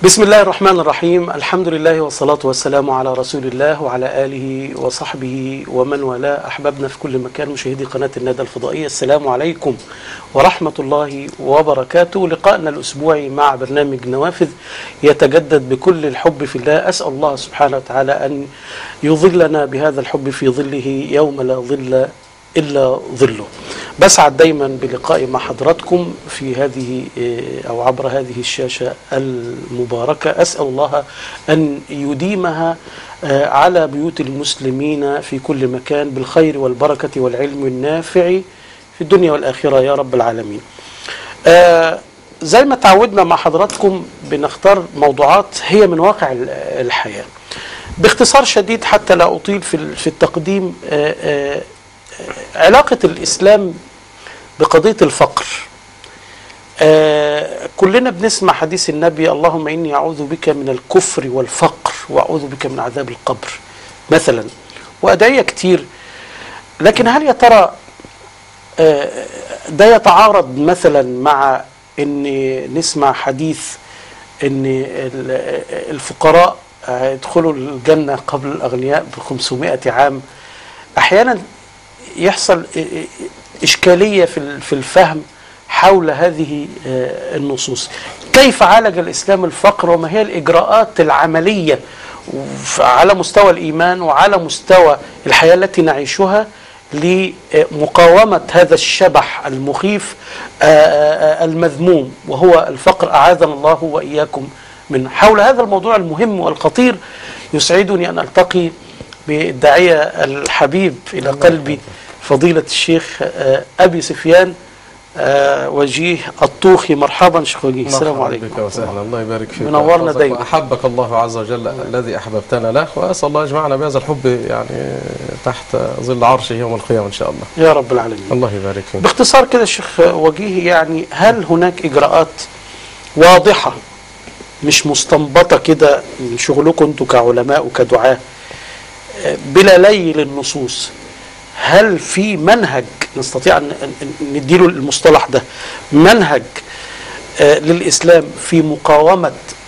بسم الله الرحمن الرحيم الحمد لله والصلاة والسلام على رسول الله وعلى آله وصحبه ومن والاه أحبابنا في كل مكان مشاهدي قناة الندى الفضائية السلام عليكم ورحمة الله وبركاته لقائنا الأسبوعي مع برنامج نوافذ يتجدد بكل الحب في الله أسأل الله سبحانه وتعالى أن يظلنا بهذا الحب في ظله يوم لا ظل إلا ظله بسعد دايما بلقائي مع حضراتكم في هذه أو عبر هذه الشاشة المباركة أسأل الله أن يديمها على بيوت المسلمين في كل مكان بالخير والبركة والعلم النافع في الدنيا والآخرة يا رب العالمين زي ما تعودنا مع حضراتكم بنختار موضوعات هي من واقع الحياة باختصار شديد حتى لا أطيل في التقديم علاقة الإسلام بقضية الفقر آه كلنا بنسمع حديث النبي اللهم إني أعوذ بك من الكفر والفقر وأعوذ بك من عذاب القبر مثلا وأدعية كتير لكن هل يا ترى آه ده يتعارض مثلا مع أن نسمع حديث أن الفقراء يدخلوا الجنة قبل الأغنياء ب 500 عام أحيانا يحصل إشكالية في الفهم حول هذه النصوص كيف عالج الإسلام الفقر وما هي الإجراءات العملية على مستوى الإيمان وعلى مستوى الحياة التي نعيشها لمقاومة هذا الشبح المخيف المذموم وهو الفقر أعاذنا الله وإياكم من حول هذا الموضوع المهم والخطير يسعدني أن ألتقي بالداعية الحبيب إلى قلبي فضيلة الشيخ أبي سفيان وجيه الطوخي مرحبا شيخ وجيه السلام عليكم بك وسهلا الله يبارك فيك منورنا دايما أحبك الله عز وجل الذي أحببتنا له وأسأل الله يجمعنا بهذا الحب يعني تحت ظل عرشه يوم القيامة إن شاء الله يا رب العالمين الله يبارك فيك باختصار كده الشيخ وجيه يعني هل هناك إجراءات واضحة مش مستنبطة كده من شغلكم انتم كعلماء وكدعاة بلا لي للنصوص هل في منهج نستطيع ان نديله المصطلح ده منهج آه للاسلام في مقاومه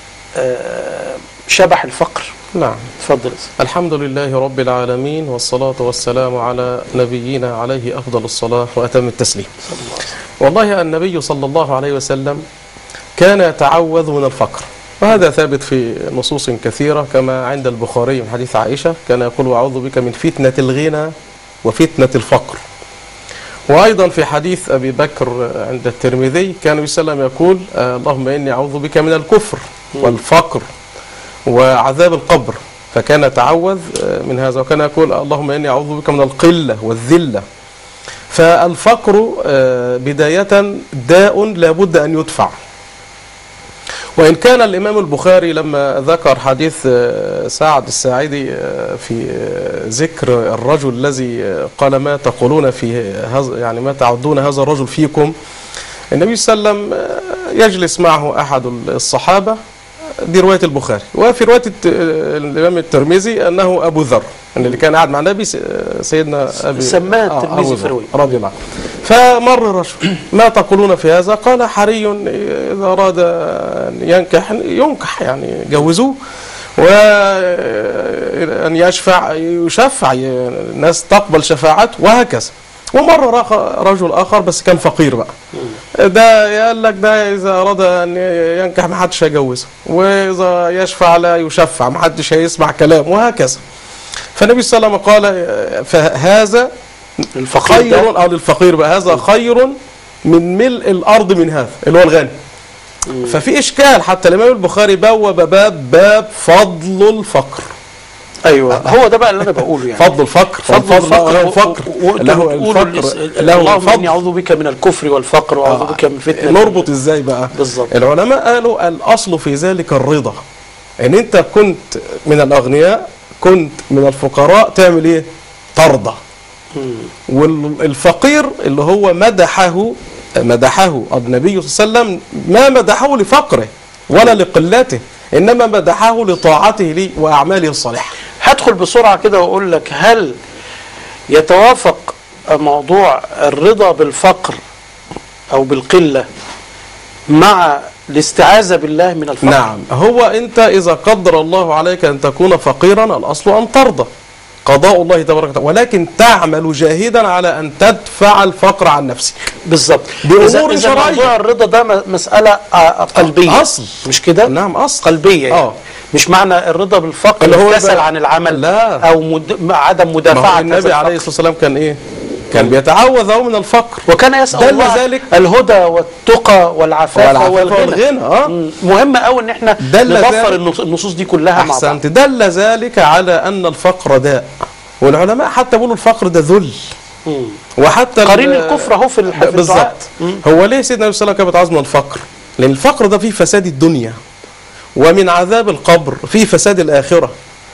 آه شبح الفقر نعم تفضل الحمد لله رب العالمين والصلاة والسلام على نبينا عليه أفضل الصلاة وأتم التسليم والله النبي صلى الله عليه وسلم كان يتعوذ من الفقر وهذا ثابت في نصوص كثيرة كما عند البخاري من حديث عائشة كان يقول أعوذ بك من فتنة الغنى وفتنة الفقر وأيضا في حديث أبي بكر عند الترمذي كان النبي صلى الله عليه وسلم يقول اللهم إني أعوذ بك من الكفر والفقر وعذاب القبر فكان يتعوذ من هذا وكان يقول اللهم إني أعوذ بك من القلة والذلة فالفقر بداية داء لابد أن يدفع وإن كان الإمام البخاري لما ذكر حديث سعد الساعدي في ذكر الرجل الذي قال ما تقولون في هذا يعني ما تعدون هذا الرجل فيكم النبي صلى الله عليه وسلم يجلس معه أحد الصحابة دي رواية البخاري وفي رواية الإمام الترمذي أنه أبو ذر اللي كان قاعد مع النبي سيدنا أبي سماه الترمذي في رواية رضي الله عنه فمر رجل ما تقولون في هذا قال حري إذا أراد أن ينكح ينكح يعني جوزوه وأن يشفع يشفع الناس تقبل شفاعته وهكذا ومر رجل آخر بس كان فقير بقى ده قال لك ده إذا أراد أن ينكح ما حدش هيجوزه وإذا يشفع لا يشفع ما حدش هيسمع كلام وهكذا فالنبي صلى الله عليه وسلم قال فهذا الفقير خير أو للفقير بقى هذا خير من ملء الأرض من هذا اللي هو الغني ففي إشكال حتى الإمام البخاري بوب باب باب فضل الفقر ايوه هو ده بقى اللي انا بقوله يعني فضل الفقر فضل الفقر الفقر له الفقر اللهم اني اعوذ بك من الكفر والفقر واعوذ بك من فتنه نربط ازاي بقى بالظبط العلماء قالوا الاصل في ذلك الرضا ان انت كنت من الاغنياء كنت من الفقراء تعمل ايه ترضى والفقير اللي هو مدحه مدحه النبي صلى الله عليه وسلم ما مدحه لفقره ولا لقلته انما مدحه لطاعته لي واعماله الصالحه هدخل بسرعه كده واقول لك هل يتوافق موضوع الرضا بالفقر او بالقله مع الاستعاذة بالله من الفقر نعم هو انت اذا قدر الله عليك ان تكون فقيرا الاصل ان ترضى قضاء الله تبارك وتعالى ولكن تعمل جاهدا على ان تدفع الفقر عن نفسك بالظبط بأمور إذا- إذا شرعية. موضوع الرضا ده م- مسألة آه، قلبية أصل. مش كده؟ نعم اصل قلبية يعني. آه. مش معنى الرضا بالفقر اللي هو الكسل بقى- عن العمل لا. أو مد... عدم ما مدافعة هو هذا النبي الفقر. عليه الصلاه والسلام كان ايه كان بيتعوذ أهو من الفقر وكان يسأل دل الله ذلك- الهدى والتقى والعفاف والعفاف والغنى والغنى اه مم. مهم قوي ان احنا دل نضفر ذلك- النص- النصوص دي كلها مع بعض احسنت دل ذلك على ان الفقر داء والعلماء حتى بيقولوا الفقر ده ذل مم. وحتى ال- قرين الكفر اهو في الح- في بالظبط الدعاء. مم. هو ليه سيدنا النبي صلى الله عليه وسلم كان بيتعظ من الفقر لان الفقر ده فيه فساد الدنيا ومن عذاب القبر فيه فساد الاخره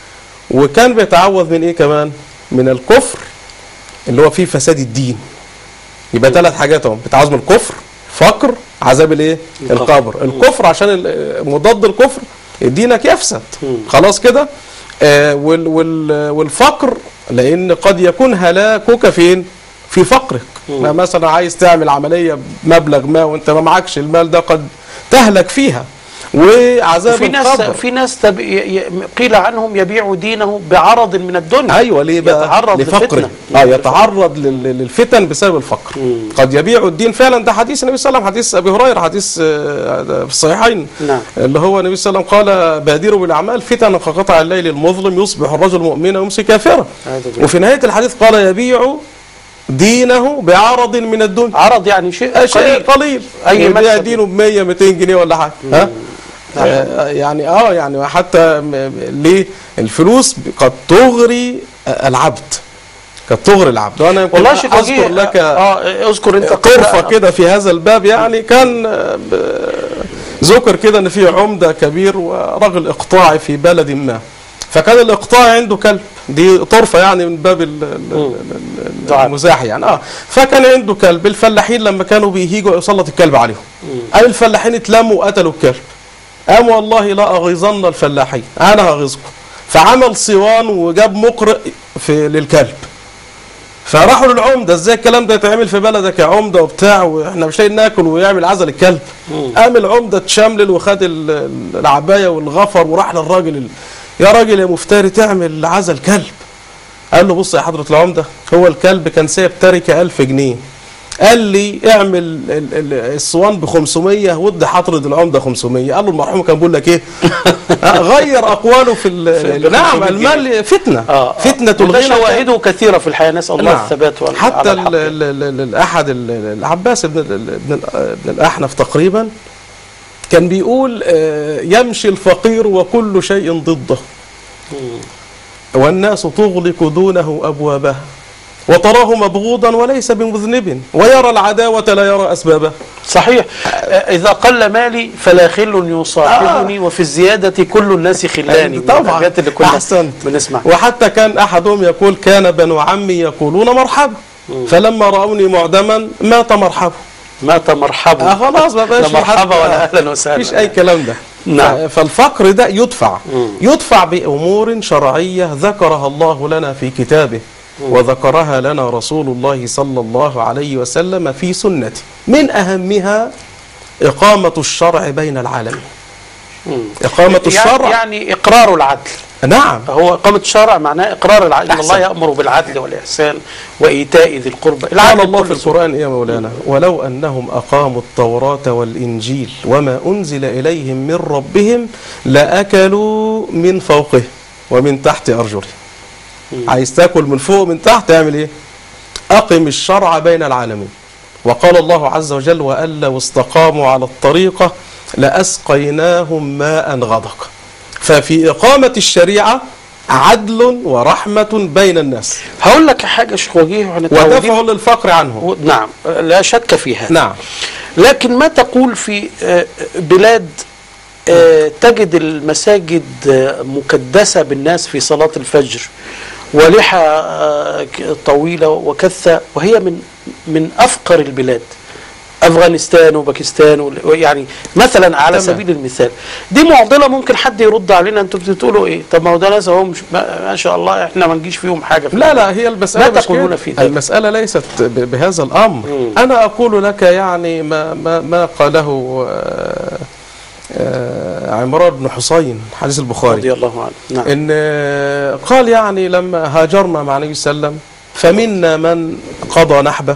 وكان بيتعوذ من ايه كمان من الكفر اللي هو فيه فساد الدين يبقى ثلاث حاجات اهو بيتعوذ من الكفر فقر عذاب الايه القبر. القبر الكفر عشان ال- مضاد الكفر دينك يفسد مم. خلاص كده آه وال وال والفقر لان قد يكون هلاكك فين في فقرك مم. ما مثلا عايز تعمل عمليه بمبلغ ما وانت ما معكش المال ده قد تهلك فيها وعذاب في ناس القبر في ناس تب... ي... ي... قيل عنهم يبيع دينه بعرض من الدنيا ايوه ليه بقى يتعرض لفقره لفتنة. اه يتعرض لل- للفتن بسبب الفقر مم. قد يبيع الدين فعلا ده حديث النبي صلى الله عليه وسلم حديث ابي هريره حديث آه، في الصحيحين نعم. اللي هو النبي صلى الله عليه وسلم قال بادروا بالاعمال فتن كقطع الليل المظلم يصبح الرجل مؤمنا ويمسي كافرا هذا بالله. وفي نهايه الحديث قال يبيع دينه بعرض من الدنيا عرض يعني شيء شيء قليل قليل أي يبيع مكسب. دينه ب 100 200 جنيه ولا حاجه ها آه، يعني اه يعني حتى م- م- ليه الفلوس قد تغري آه، العبد قد تغري العبد وانا يمكن والله يا شيخ اذكر وجيه، لك اه اذكر انت طرفه قصة- كده في هذا الباب يعني كان آه، ب- ذكر كده ان في عمده كبير ورجل اقطاعي في بلد ما فكان الاقطاعي عنده كلب دي طرفه يعني من باب ال- ال- ال- ال- دعاء. المزاح يعني اه فكان عنده كلب الفلاحين لما كانوا بيهيجوا يسلط الكلب عليهم قال الفلاحين اتلموا وقتلوا الكلب قام والله لا اغيظن الفلاحين انا هغيظكم فعمل صوان وجاب مقرئ في للكلب فراحوا للعمده ازاي الكلام ده يتعمل في بلدك يا عمده وبتاع واحنا مش لاقيين ناكل ويعمل عزل الكلب قام العمده اتشملل وخد ال- ال- العبايه والغفر وراح للراجل ال- يا راجل يا مفتري تعمل عزل كلب قال له بص يا حضره العمده هو الكلب كان سايب تركه 1000 جنيه قال لي اعمل ال- ال- الصوان ب 500 ودي حضره العمده 500 قال له المرحوم كان بيقول لك ايه آه، غير اقواله في ال- ب نعم 500 المال فتنه اه فتنه وده الغنى شواهده كثيره في الحياه نسال الله نعم. الثبات وال- حتى على الحق. ال- ال- ال- ال- احد ال- ال- العباس بن ال- بن ال- بن الاحنف تقريبا كان بيقول آه، يمشي الفقير وكل شيء ضده والناس تغلق دونه ابوابها وتراه مبغوضا وليس بمذنب ويرى العداوه لا يرى اسبابها صحيح آه، اذا قل مالي فلا خل يصاحبني وفي الزياده كل الناس خلاني من طبعا الحاجات اللي كنا احسنت بنسمعها وحتى كان احدهم يقول كان بنو عمي يقولون مرحبا فلما راوني معدما مات مرحبا مات مرحبا آه خلاص ما بقاش لا في مرحبا حتى- ولا اهلا وسهلا مفيش اي كلام ده نعم. ف- فالفقر ده يدفع مم. يدفع بامور شرعيه ذكرها الله لنا في كتابه وذكرها لنا رسول الله صلى الله عليه وسلم في سنته من اهمها اقامه الشرع بين العالمين مم. اقامه الشرع يعني, يعني اقرار العدل نعم هو إقامة الشرع معناه إقرار العدل إن الله أحسن. يأمر بالعدل والإحسان وإيتاء ذي القربى قال العدل الله في كله. القرآن يا مولانا ولو أنهم أقاموا التوراة والإنجيل وما أنزل إليهم من ربهم لأكلوا من فوقه ومن تحت أرجله عايز تاكل من فوق ومن تحت تعمل إيه أقم الشرع بين العالمين وقال الله عز وجل وأن لو استقاموا على الطريقة لأسقيناهم ماء غدق ففي إقامة الشريعة عدل ورحمة بين الناس هقول لك حاجة يا شيخ وجيه واحنا متعودين ودفع للفقر عنه و- نعم لا شك في هذا نعم لكن ما تقول في آه، بلاد آه، تجد المساجد آه، مكدسة بالناس في صلاة الفجر ولحى آه، ك- طويلة وكثة وهي من من أفقر البلاد أفغانستان وباكستان وال- يعني مثلا على تمام. سبيل المثال دي معضلة ممكن حد يرد علينا انتوا بتقولوا ايه طب ما هو ده ناس اهو مش ما ما شاء الله احنا ما نجيش فيهم حاجة في لا لا هي المسألة ما مش تقولون كده. في ذلك؟ المسألة ليست ب- بهذا الأمر مم. أنا أقول لك يعني ما ما ما قاله آه، عمران بن حسين حديث البخاري رضي الله عنه نعم ان آه، قال يعني لما هاجرنا مع النبي صلى الله عليه وسلم فمنا من قضى نحبه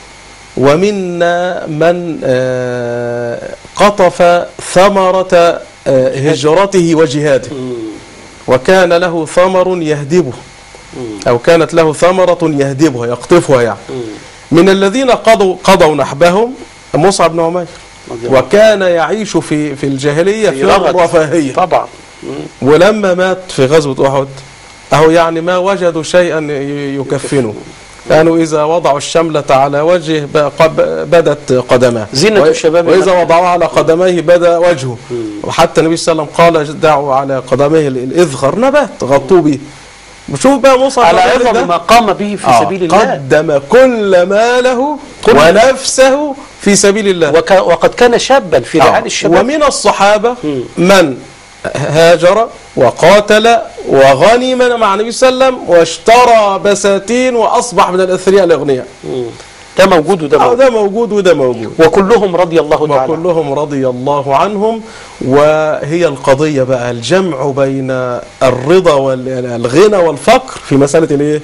ومنا من آه، قطف ثمرة آه، هجرته وجهاده مم. وكان له ثمر يهدبه مم. أو كانت له ثمرة يهدبها يقطفها يعني مم. من الذين قضوا قضوا نحبهم مصعب بن عمير رضي الله وكان يعيش في في الجاهلية في في رغد. الرفاهية طبعا مم. ولما مات في غزوة أحد أهو يعني ما وجدوا شيئا ي- يكفنه كانوا إذا وضعوا الشملة على وجهه ب- قب- بدت قدماه زينة و- الشباب وإذا المكة. وضعوها على قدميه بدا وجهه مم. وحتى النبي صلى الله عليه وسلم قال دعوا على قدميه ال- الإذخر نبات غطوا به شوف بقى موسى على الرجل ده. عظم ما قام به في آه، سبيل الله قدم كل ماله كل- ونفسه في سبيل الله وك... وقد كان شابا في آه. رعاية الشباب ومن الصحابة مم. من هاجر وقاتل وغنم مع النبي صلى الله عليه وسلم واشترى بساتين وأصبح من الأثرياء الأغنياء مم. ده موجود وده آه، موجود ده موجود وده موجود وكلهم رضي الله تعالى عنهم. وكلهم رضي الله عنهم وهي القضية بقى الجمع بين الرضا والغنى والفقر في مسألة الايه؟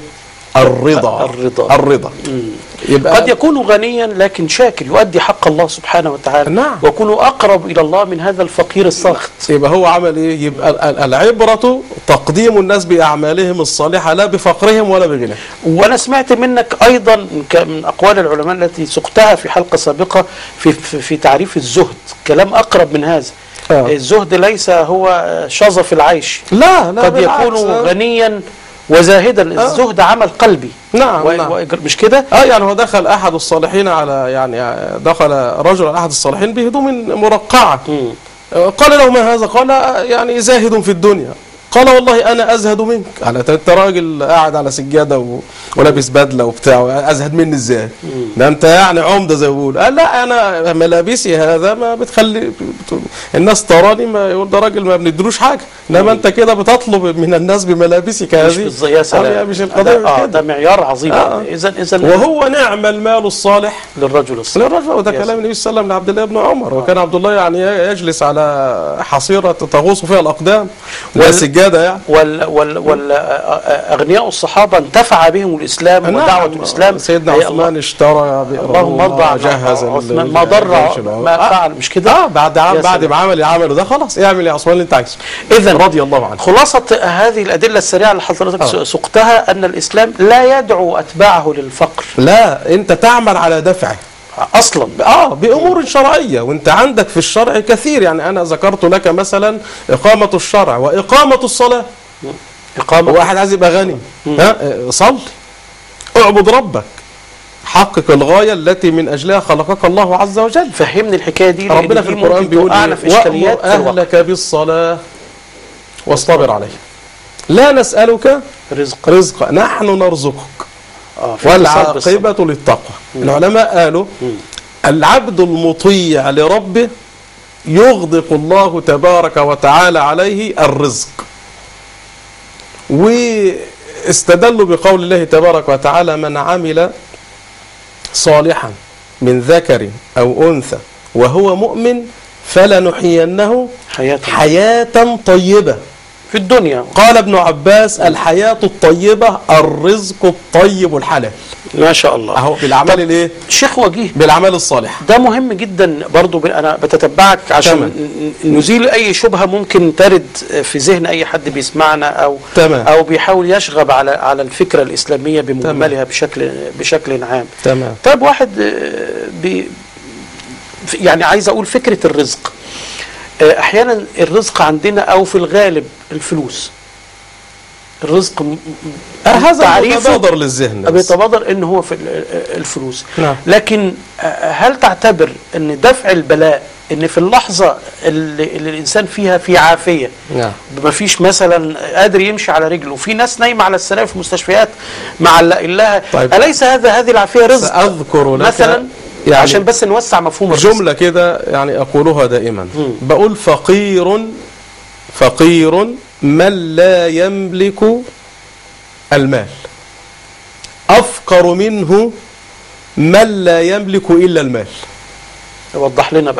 الرضا الرضا. الرضا مم. يبقى قد يكون غنيا لكن شاكر يؤدي حق الله سبحانه وتعالى نعم. ويكون أقرب إلى الله من هذا الفقير الساخط يبقى هو عمل ايه يبقى ال- ال- العبرة تقديم الناس بأعمالهم الصالحة لا بفقرهم ولا بغناهم وأنا سمعت منك أيضا ك- من أقوال العلماء التي سقتها في حلقة سابقة في, في, في تعريف الزهد كلام أقرب من هذا آه. الزهد ليس هو شظف العيش لا لا قد بالعكس. يكون غنيا وزاهدا الزهد عمل قلبي نعم و- نعم و- مش كده اه يعني هو دخل احد الصالحين على يعني دخل رجل على احد الصالحين بهدوم مرقعه مم. قال له ما هذا قال يعني زاهد في الدنيا قال والله انا ازهد منك على انت راجل قاعد على سجاده و... ولابس بدله وبتاع ازهد مني ازاي ده انت يعني عمده زي ما بيقول قال لا انا ملابسي هذا ما بتخلي بت... الناس تراني ما يقول ده راجل ما بندلوش حاجه انما انت كده بتطلب من الناس بملابسك هذه مش بالظ- يا سلام آه، مش ده- القضيه آه كده ده معيار عظيم آه. اذا اذا وهو نعم المال الصالح للرجل الصالح للرجل وده يا كلام النبي صلى الله عليه وسلم لعبد الله بن عمر وكان عبد الله يعني يجلس على حصيره تغوص فيها الاقدام وال- وسجاده يعني وال وال وال اغنياء الصحابه انتفع بهم الاسلام نعم. ودعوه الاسلام سيدنا هي عثمان اشترى بئر اللهم ارضى عن جهز عثمان ال- ما ضر الجيش الأول. ما آه. فعل مش كده اه بعد عام يا بعد سلام. ما عمل اللي عمله ده خلاص اعمل يا عثمان اللي انت عايزه اذا رضي الله عنه خلاصه هذه الادله السريعه اللي حضرتك آه. سقتها ان الاسلام لا يدعو اتباعه للفقر لا انت تعمل على دفعه اصلا اه بامور شرعيه وانت عندك في الشرع كثير يعني انا ذكرت لك مثلا اقامه الشرع واقامه الصلاه اقامه واحد عايز يبقى غني ها اه، صلي اعبد ربك حقق الغايه التي من اجلها خلقك الله عز وجل فهمني الحكايه دي لأن ربنا دي في القرآن ممكن بيقول توقعنا في إيه؟ اشكاليات وأمر في الوقت. أهلك بالصلاة واصطبر عليها لا نسألك رزق رزقا نحن نرزقك اه في اتصال بالصبر. والعاقبة للتقوى العلماء قالوا العبد المطيع لربه يغدق الله تبارك وتعالى عليه الرزق واستدلوا بقول الله تبارك وتعالى من عمل صالحا من ذكر أو أنثى وهو مؤمن فلنحيينه حياه حياة طيبة في الدنيا قال ابن عباس الحياة الطيبة الرزق الطيب الحلال ما شاء الله اهو بالاعمال الايه شيخ وجيه بالاعمال الصالحه ده مهم جدا برضو ب- انا بتتبعك عشان تمام. ن- ن- نزيل اي شبهه ممكن ترد في ذهن اي حد بيسمعنا او تمام. او بيحاول يشغب على على الفكره الاسلاميه بمجملها بشكل بشكل عام تمام طيب واحد آه، بي ف- يعني عايز اقول فكره الرزق آه، احيانا الرزق عندنا او في الغالب الفلوس الرزق م- م- هذا تعريفه متبادر للذهن بس. بيتبادر ان هو في ال- الفلوس نعم. لكن آه، هل تعتبر ان دفع البلاء ان في اللحظه اللي, اللي الانسان فيها في عافيه نعم ما فيش مثلا قادر يمشي على رجله في ناس نايمه على السراير في مستشفيات معلقين لها طيب. اليس هذا هذه العافيه رزق سأذكر لك مثلا يعني عشان بس نوسع مفهوم الرزق جملة كده يعني أقولها دائما مم. بقول فقير فقير من لا يملك المال أفقر منه من لا يملك إلا المال وضح لنا بقى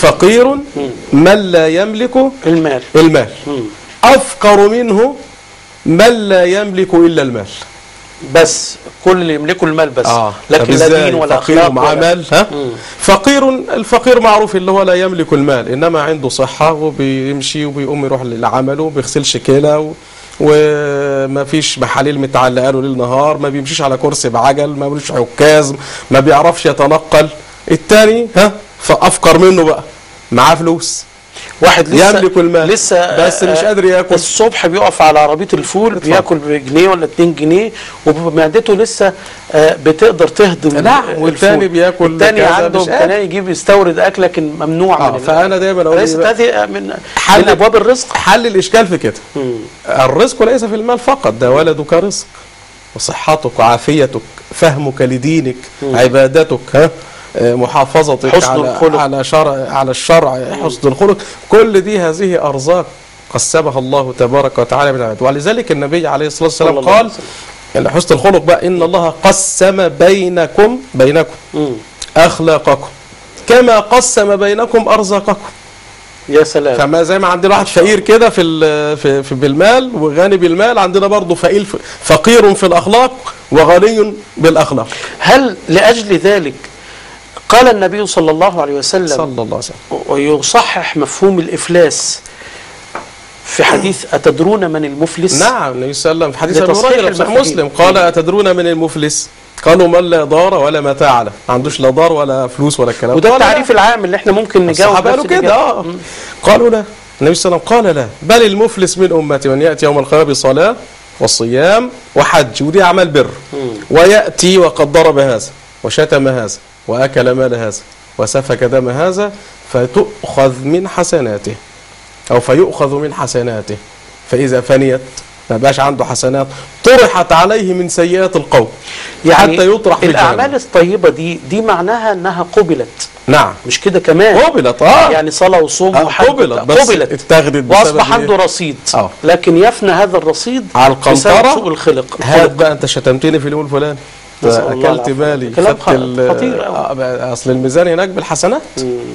فقير من لا يملك المال المال مم. أفقر منه من لا يملك إلا المال بس كل اللي يملكوا المال بس طب لكن لا إزاي دين ولا فقير اخلاق مع ولا مال ها مم. فقير الفقير معروف اللي هو لا يملك المال انما عنده صحه وبيمشي وبيقوم يروح لعمله بيغسلش كلى و... وما فيش محاليل متعلقه له ليل نهار ما بيمشيش على كرسي بعجل ما بيمشيش عكاز ما بيعرفش يتنقل التاني ها فافقر منه بقى معاه فلوس واحد لسه يملك المال لسه بس مش آه، قادر ياكل الصبح بيقف على عربيه الفول اتفضل. بياكل بجنيه ولا 2 جنيه ومعدته لسه آه، بتقدر تهضم لا، الفول. والتاني بياكل التاني كذا عنده مش قادر. امكانيه يجيب يستورد اكل لكن ممنوع آه من ال- فانا دايما اقول ليست إيه بقى؟ هذه من حل- من ابواب الرزق حل الاشكال في كده مم. الرزق ليس في المال فقط ده ولدك رزق وصحتك وعافيتك فهمك لدينك مم. عبادتك ها آه، محافظتك حسن على الخلق. على شرع على الشرع حسن الخلق كل دي هذه ارزاق قسمها الله تبارك وتعالى من عباده ولذلك النبي عليه الصلاه صلى والسلام الله عليه قال ان حسن الخلق بقى ان الله قسم بينكم بينكم مم. اخلاقكم كما قسم بينكم ارزاقكم يا سلام فما زي ما عندنا واحد فقير كده في ال- في في بالمال وغني بالمال عندنا برضه فقير فقير في الاخلاق وغني بالاخلاق هل لاجل ذلك قال النبي صلى الله عليه وسلم صلى الله عليه وسلم ويصحح مفهوم الافلاس في حديث اتدرون من المفلس نعم النبي صلى الله عليه وسلم في حديث ابي لتصحيح هريره في صحيح المفاهيم. مسلم قال اتدرون من المفلس قالوا من لا دار ولا متاع له ما عندوش لا دار ولا فلوس ولا الكلام وده قال التعريف العام اللي احنا ممكن نجاوب الصحابه نفس قالوا كده الإجابة. اه قالوا لا النبي صلى الله عليه وسلم قال لا بل المفلس من امتي من ياتي يوم القيامه بصلاه وصيام وحج ودي اعمال بر وياتي وقد ضرب هذا وشتم هذا واكل مال هذا وسفك دم هذا فتؤخذ من حسناته او فيؤخذ من حسناته فاذا فنيت ما بقاش عنده حسنات طرحت عليه من سيئات القوم يعني حتى يطرح في الاعمال جهنم. الطيبه دي دي معناها انها قبلت نعم مش كده كمان قبلت اه يعني صلاه وصوم آه، وحج قبلت بس قبلت اتخذت بسبب واصبح إيه؟ عنده رصيد آه. لكن يفنى هذا الرصيد على بسبب القنطرة سوء الخلق هات الخلق. بقى انت شتمتني في اليوم الفلاني نسأل الله اكلت العافية. بالي كلام خدت ال- خطير أوي. آه، بقى اصل الميزان هناك بالحسنات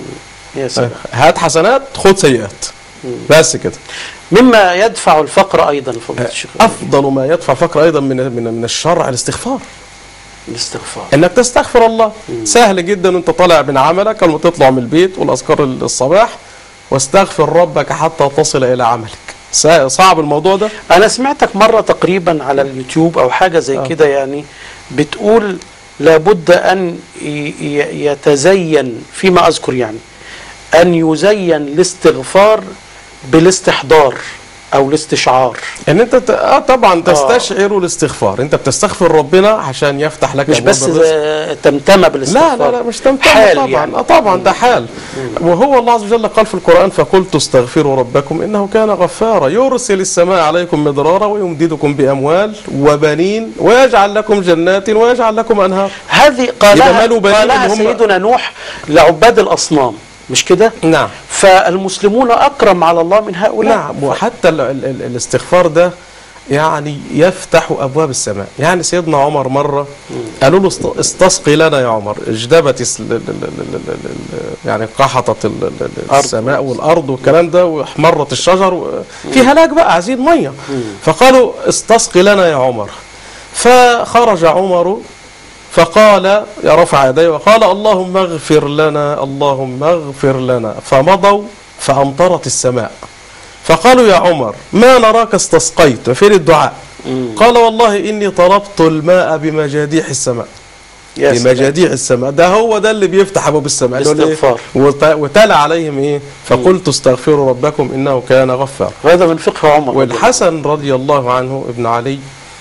يا سلام هات حسنات خد سيئات بس كده مما يدفع الفقر ايضا فضيله الشيخ افضل ما يدفع فقر ايضا من من من الشرع الاستغفار الاستغفار انك تستغفر الله سهل جدا وانت طالع من عملك لما تطلع من البيت والاذكار الصباح واستغفر ربك حتى تصل الى عملك سا- صعب الموضوع ده انا سمعتك مره تقريبا على اليوتيوب او حاجه زي آه. كده يعني بتقول لابد ان ي- ي- يتزين فيما اذكر يعني ان يزين الاستغفار بالاستحضار او الاستشعار ان انت ت... اه طبعا تستشعر الاستغفار انت بتستغفر ربنا عشان يفتح لك مش أبواب بس الرزق. آه، تمتمه بالاستغفار لا لا لا مش تمتع حال طبعا يعني. آه طبعا ده حال وهو الله عز وجل قال في القرآن فقلت استغفروا ربكم إنه كان غفارا يرسل السماء عليكم مدرارا ويمددكم بأموال وبنين ويجعل لكم جنات ويجعل لكم أنهار هذه يبقى قالها ماله بنين قالها اللي هم- سيدنا نوح لعباد الاصنام مش كده نعم فالمسلمون اكرم على الله من هؤلاء نعم وحتى ال ال ال الاستغفار ده يعني يفتح ابواب السماء يعني سيدنا عمر مره قالوا له است- استسقي لنا يا عمر اجدبت الس- ال- ال- ال- ال- ال- ال- يعني قحطت ال- ال- ال- أرض. السماء والارض والكلام ده واحمرت الشجر و- في هلاك بقى عايزين ميه فقالوا استسقي لنا يا عمر فخرج عمر فقال يا رفع يديه وقال اللهم اغفر لنا اللهم اغفر لنا فمضوا فأمطرت السماء فقالوا يا عمر ما نراك استسقيت فين الدعاء قال والله إني طلبت الماء بمجاديح السماء يا سلام. بمجاديح السماء ده هو ده اللي بيفتح ابواب السماء اللي هو الإيه؟ الاستغفار. وت- وتلا عليهم ايه فقلت استغفروا ربكم انه كان غفارا وهذا من فقه عمر والحسن رضي الله عنه ابن علي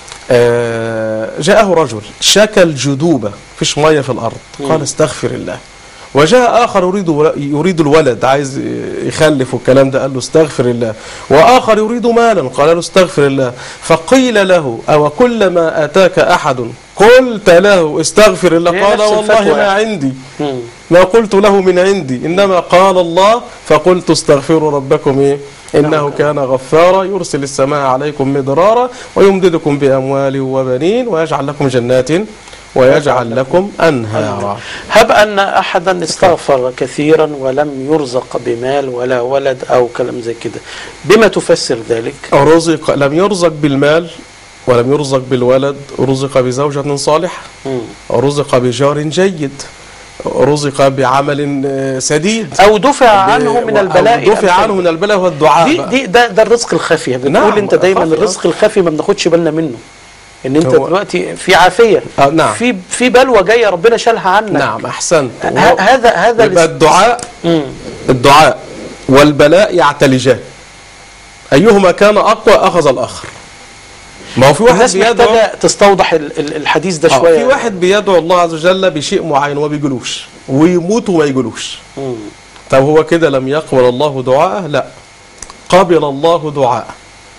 آه، جاءه رجل شكى الجدوبة فيش مية في الأرض قال استغفر الله وجاء آخر يريد يريد الولد عايز يخلف والكلام ده قال له استغفر الله وآخر يريد مالا قال له استغفر الله فقيل له أو كلما أتاك أحد قلت له استغفر الله هي قال نفس والله الفتوى ما يعني. عندي مم. ما قلت له من عندي إنما قال الله فقلت استغفروا ربكم إيه إنه كان غفارا يرسل السماء عليكم مدرارا ويمددكم بأموال وبنين ويجعل لكم جنات ويجعل لكم أنهارا هب أن أحدا استغفر كثيرا ولم يرزق بمال ولا ولد أو كلام زي كده بما تفسر ذلك رزق لم يرزق بالمال ولم يرزق بالولد رزق بزوجة صالحة مم. رزق بجار جيد رزق بعمل آه، سديد أو دفع عنه من أو البلاء دفع أمثال. عنه من البلاء والدعاء دي بقى. دي ده, ده الرزق الخفي بتقول نعم، انت دايما خفي. الرزق الخفي ما بناخدش بالنا منه ان انت هو- دلوقتي في عافيه آه، نعم. في في بلوى جايه ربنا شالها عنك نعم أحسنت ه- هذا هذا يبقى الاس- الدعاء مم. الدعاء والبلاء يعتلجان أيهما كان أقوى أخذ الآخر ما هو في واحد الناس بيدعو محتاجه تستوضح ال- ال- الحديث ده آه، شويه في واحد بيدعو الله عز وجل بشيء معين وما بيجلوش ويموت وما يجلوش مم. طب هو كده لم يقبل الله دعاءه لا قبل الله دعاءه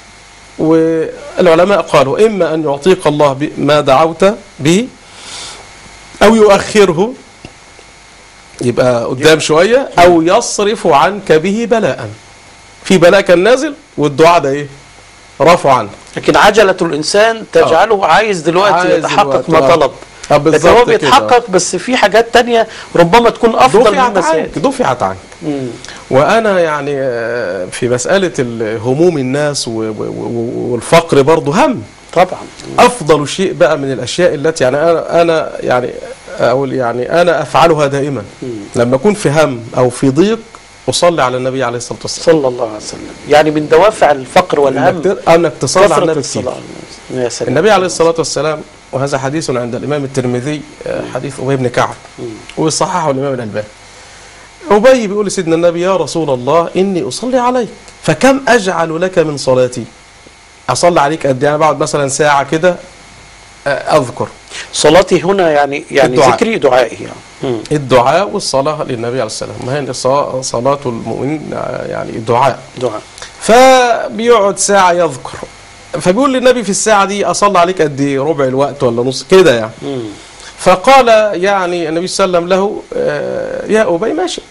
والعلماء قالوا إما أن يعطيك الله ب- ما دعوت به أو يؤخره يبقى قدام شوية أو يصرف عنك به بلاء في بلاء كان نازل والدعاء ده إيه رفع عنه لكن عجله الانسان تجعله عايز دلوقتي عايز يتحقق دلوقتي، ما آه. طلب آه، لكن بالظبط هو كده. بيتحقق بس في حاجات تانية ربما تكون افضل دفعت مما عنك سيأتي دفعت عنك مم. وانا يعني آه، في مساله ال- هموم الناس و- و- و- والفقر برضه هم طبعا افضل شيء بقى من الاشياء التي يعني انا انا يعني اقول يعني انا افعلها دائما لما اكون في هم او في ضيق اصلي على النبي عليه الصلاه والسلام صلى الله عليه وسلم يعني من دوافع الفقر والهم انك ت- انك تصلي على كثرة النبي كتير الصلاة يا سلام النبي عليه الصلاه والسلام وهذا حديث عند الامام الترمذي آه، حديث ابي بن كعب وصححه الامام الالباني ابي بيقول لسيدنا النبي يا رسول الله اني اصلي عليك فكم اجعل لك من صلاتي اصلي عليك قد ايه انا بقعد مثلا ساعه كده آه، اذكر صلاتي هنا يعني يعني الدعاء. ذكري دعائي يعني مم. الدعاء والصلاه للنبي عليه السلام ما هي الصلاة- صلاه المؤمنين آه، يعني الدعاء دعاء فبيقعد ساعه يذكر فبيقول للنبي في الساعه دي اصلي عليك قد ايه ربع الوقت ولا نص كده يعني مم. فقال يعني النبي صلى الله عليه وسلم له آه، يا أبي ما شئت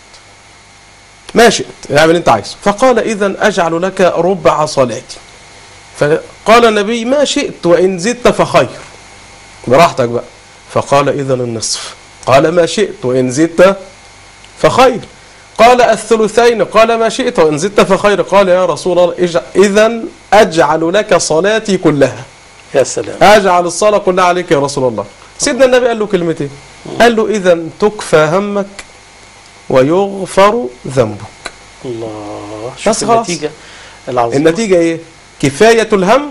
ما شئت اعمل اللي انت عايزه فقال إذا أجعل لك ربع صلاتي فقال النبي ما شئت وإن زدت فخير براحتك بقى فقال إذا النصف قال ما شئت وإن زدت فخير قال الثلثين قال ما شئت وإن زدت فخير قال يا رسول الله إذا أجعل لك صلاتي كلها يا سلام اجعل الصلاه كلها عليك يا رسول الله سيدنا النبي قال له كلمتين قال له اذا تكفى همك ويغفر ذنبك الله بس شوف خلاص. النتيجة العظيمة النتيجه ايه كفايه الهم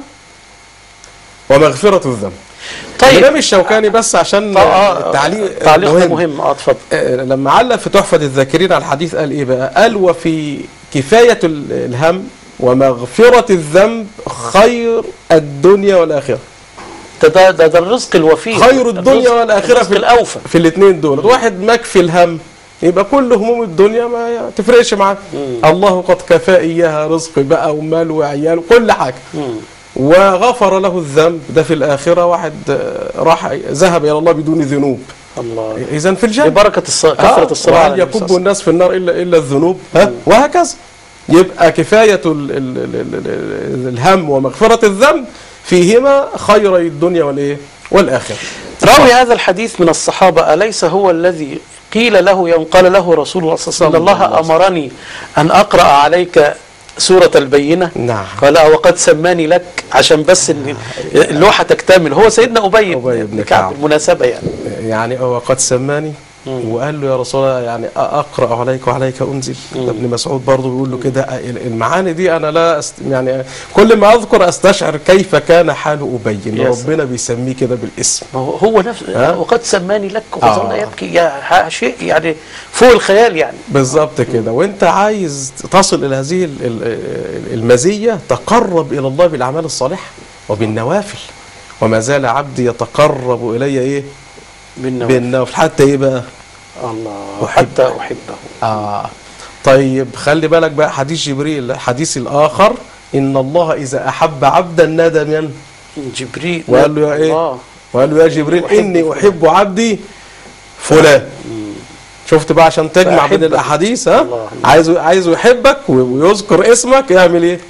ومغفره الذنب طيب الامام الشوكاني بس عشان طب- آه، التعليق تعليق ده مهم. مهم اه اتفضل آه، لما علق في تحفه الذاكرين على الحديث قال ايه بقى قال وفي كفايه ال- الهم ومغفره الذنب خير الدنيا والاخره ده ده ده, ده الرزق الوفير خير الدنيا الرزق- والآخرة الرزق في- الاوفى في الاثنين دول واحد مكفي الهم يبقى كل هموم الدنيا ما تفرقش معاه الله قد كفى اياها رزق بقى ومال وعيال وكل حاجه مم. وغفر له الذنب ده في الاخره واحد آه، راح ذهب الى الله بدون ذنوب الله اذا في الجنه ببركة الصلاة كثرة الصلاة على وهل النبي صلى يكب الله عليه الناس في النار الا الا الذنوب ها وهكذا يبقى كفايه ال ال ال ال ال الهم ومغفره الذنب فيهما خيري الدنيا والايه والاخره وسلم. راوي هذا الحديث من الصحابة أليس هو الذي قيل له يوم قال له رسول الله صلى الله عليه وسلم الله الله عليه وسلم. أمرني أن أقرأ عليك سورة البينة نعم قال آه، وقد سماني لك عشان بس ان اللوحة تكتمل هو سيدنا أبي أبي بن بن كعب كعب. المناسبة يعني يعني هو قد سماني وقال له يا رسول الله يعني اقرا عليك وعليك انزل ده ابن مسعود برضه بيقول له كده المعاني دي انا لا أست يعني كل ما اذكر استشعر كيف كان حال ابي ان يا سلام. ربنا بيسميه كده بالاسم ما هو هو نفس ها؟ وقد سماني لك وظل آه. يبكي يا ح- شيء يعني فوق الخيال يعني بالظبط كده وانت عايز تصل الى هذه ال- ال- المزيه تقرب الى الله بالاعمال الصالحه وبالنوافل وما زال عبدي يتقرب الي ايه بالنوافل بالنوافل حتى ايه بقى الله أحب. حتى أحبه آه طيب خلي بالك بقى حديث جبريل الحديث الآخر إن الله إذا أحب عبدا نادى من جبريل وقال له يا إيه؟ الله. وقال له يا جبريل أحب إني فلان. أحب عبدي فلان شفت بقى عشان تجمع بين فأحبه. الأحاديث ها الله. عايزه عايزه يحبك و- ويذكر اسمك يعمل إيه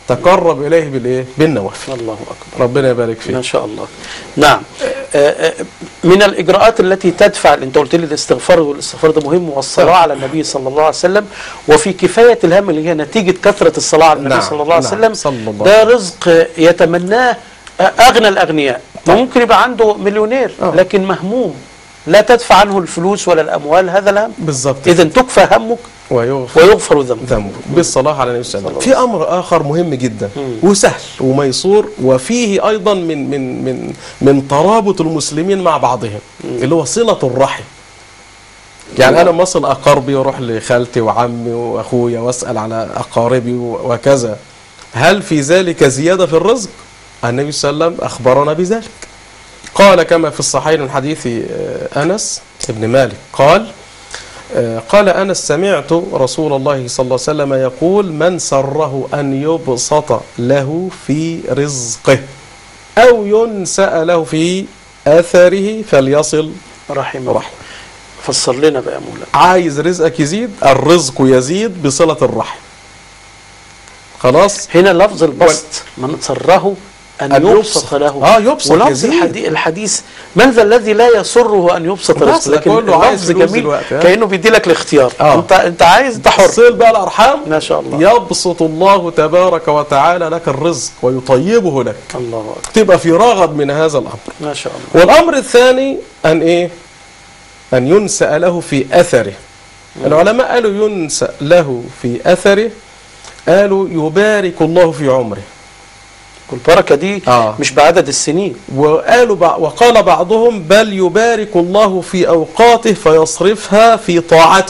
تقرب اليه بالايه بالنوافل الله اكبر ربنا يبارك ما فيك شاء الله نعم آه، آه، من الاجراءات التي تدفع انت قلت لي الاستغفار والاستغفار ده مهم والصلاه على النبي صلى الله عليه وسلم وفي كفايه الهم اللي هي نتيجه كثره الصلاه على النبي نعم، صلى الله عليه نعم، وسلم صلى الله ده رزق يتمناه اغنى الاغنياء ممكن يبقى عنده مليونير آه. لكن مهموم لا تدفع عنه الفلوس ولا الاموال هذا الهم بالظبط اذا تكفى همك ويغفر ويغفر ذنبك ذنبه بالصلاة على النبي صلى الله عليه وسلم في أمر آخر مهم جدا مم. وسهل وميسور وفيه أيضا من من من من ترابط المسلمين مع بعضهم اللي هو صلة الرحم يعني أنا لما أصل أقاربي وأروح لخالتي وعمي وأخويا وأسأل على أقاربي وكذا هل في ذلك زيادة في الرزق؟ النبي صلى الله عليه وسلم أخبرنا بذلك قال كما في الصحيح من حديث آه، أنس بن مالك قال آه، قال أنس سمعت رسول الله صلى الله عليه وسلم يقول من سره أن يبسط له في رزقه أو ينسأ له في أثره فليصل رحمه رحم فسر لنا بقى يا مولانا عايز رزقك يزيد الرزق يزيد بصلة الرحم خلاص هنا لفظ البسط من سره أن, أن يبسط يبسط. له آه، يبسط، ولفظ يزيد. الحديث, الحديث من ذا الذي لا يسره أن يبسط بس رزقه ده لكن كله عايز اللفظ فلوس جميل دلوقتي، ها؟ كأنه بيدي لك الاختيار آه. أنت أنت عايز أنت حر صل بقى الأرحام ما شاء الله يبسط الله تبارك وتعالى لك الرزق ويطيبه لك الله أكبر تبقى في رغد من هذا الأمر ما شاء الله والأمر الثاني أن إيه أن ينسأ له في أثره العلماء قالوا ينسأ له في أثره قالوا يبارك الله في عمره والبركة دي آه. مش بعدد السنين وقالوا بع- وقال بعضهم بل يبارك الله في أوقاته فيصرفها في طاعته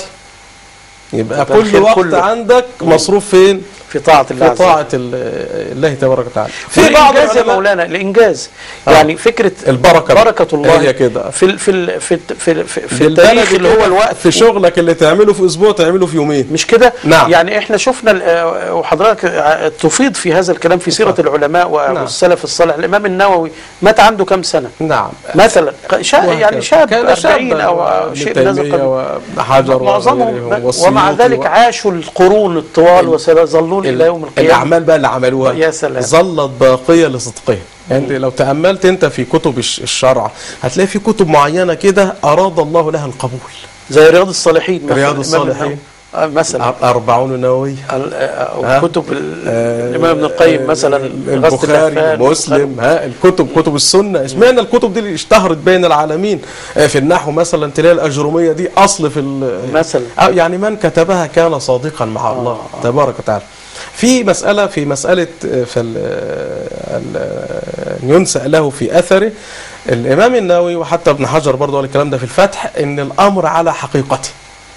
يبقى يبقى كل الخير وقت كله. عندك مصروف فين؟ في طاعة الله في عز وجل طاعة ال- الله تبارك وتعالى في بعض يا العلماء- مولانا الإنجاز آه. يعني فكرة البركة بقى. بركة الله هي كده. في ال- في ال- في الت- في, ال- في, في بالبلد التاريخ اللي كده هو الوقت في شغلك اللي تعمله في أسبوع تعمله في يومين مش كده؟ نعم. يعني احنا شفنا ال- آه، وحضرتك آه، تفيض في هذا الكلام في سيرة نعم. العلماء و- نعم. والسلف الصالح الإمام النووي مات عنده كم سنة؟ نعم مثلا شا يعني وهكذا. شاب كان 40 أو ابن شيء من هذا تيمية القبيل وحجر معظمهم وغيرهم ومع والسيوطي ذلك و- عاشوا القرون الطوال ال- وسيظلون إلى يوم القيامة الأعمال بقى اللي عملوها يا سلام. ظلت باقية لصدقها يعني لو تأملت أنت في كتب الش- الشرع هتلاقي في كتب معينة كده أراد الله لها القبول زي رياض الصالحين مثلا رياض الإمام الصالحين. النووي. آه، مثلا أر- أربعون نووية ال- آه، ها؟ أو كتب ال- آه، الإمام ابن القيم مثلا غزة البخاري الأفهام، مسلم ها الكتب كتب السنة اشمعنى الكتب دي اللي اشتهرت بين العالمين آه، في النحو مثلا تلاقي الأجرمية دي أصل في ال- مثلا أو يعني من كتبها كان صادقا مع الله تبارك وتعالى في مسألة في مسألة آه، فال آه، ال- آه، أن ينسأ له في أثره الإمام النووي وحتى ابن حجر برضه قال الكلام ده في الفتح إن الأمر على حقيقته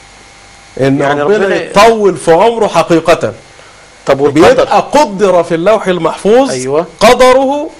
إن يعني يعني ربنا- ربنا يطول في عمره حقيقة طب والقدر بيبقى قدر في اللوح المحفوظ أيوة. قدره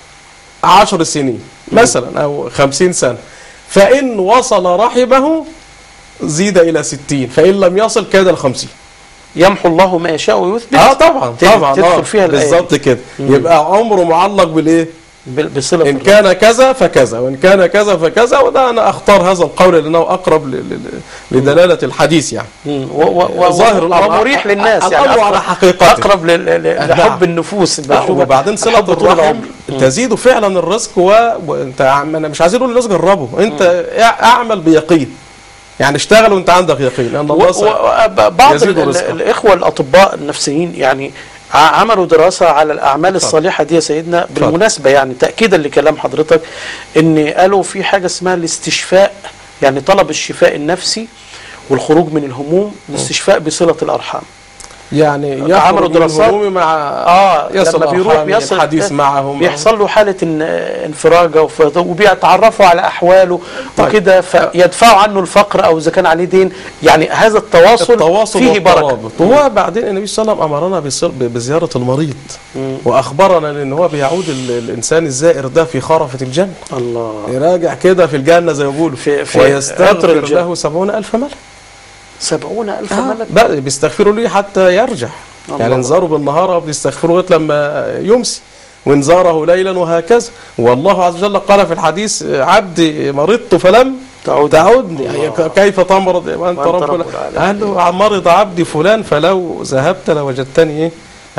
عشر سنين مثلا أو خمسين سنة فإن وصل رحمه زيد إلى ستين فإن لم يصل كاد الخمسين يمحو الله ما يشاء ويثبت اه طبعا تد- طبعا تدخل آه فيها الآية بالظبط كده يبقى عمره معلق بالايه بال- بصلة ان الرحم. كان كذا فكذا وان كان كذا فكذا وده انا اختار هذا القول لانه اقرب ل- ل- ل- لدلاله الحديث يعني مم. و- و- و- ظاهر الأمر. ومريح للناس يعني الأمر أقرب- على حقيقته. اقرب لل- لل- نعم. لحب النفوس آه، المشهورة. وبعدين صلة الحب طول الرحم العمر. تزيد فعلا الرزق و... وانت عم... انا مش عايزين نقول للناس جربه انت اع- اعمل بيقين يعني اشتغل وانت عندك يقين ان و- الله و- سي... و- بعض يزيد ال- رزقه. الاخوه الاطباء النفسيين يعني ع- عملوا دراسه على الاعمال الصالحه دي يا سيدنا بالمناسبه يعني تاكيدا لكلام حضرتك ان قالوا في حاجه اسمها الاستشفاء يعني طلب الشفاء النفسي والخروج من الهموم الاستشفاء بصله الارحام يعني عملوا يخرج من دراسات. الهموم مع اه يصل لما بيروح أرحامه، بيصل الحديث معهم بيحصل له حاله ان انفراج او فض- وبيتعرفوا على احواله طيب. وكده فيدفعوا عنه الفقر او اذا كان عليه دين يعني هذا التواصل, التواصل فيه بركه والترابط وهو بعدين النبي صلى الله عليه وسلم امرنا بصل- ب- بزياره المريض واخبرنا ان هو بيعود ال- الانسان الزائر ده في خرفه الجنه الله يراجع كده في الجنه زي ما بيقولوا في- في ويستغفر عطر الجنة. له سبعون الف ملك سبعون ألف آه. ملك بقى بيستغفروا ليه حتى يرجع الله. يعني انذاروا بالنهار وبيستغفروا لغايه لما يمسي وانذاره ليلا وهكذا والله عز وجل قال في الحديث عبدي مرضت فلم تعود تعودني الله. يعني كيف تمرض وانت وأنت رب رب الع- العالمين. قال له مرض عبدي فلان فلو ذهبت لوجدتني ايه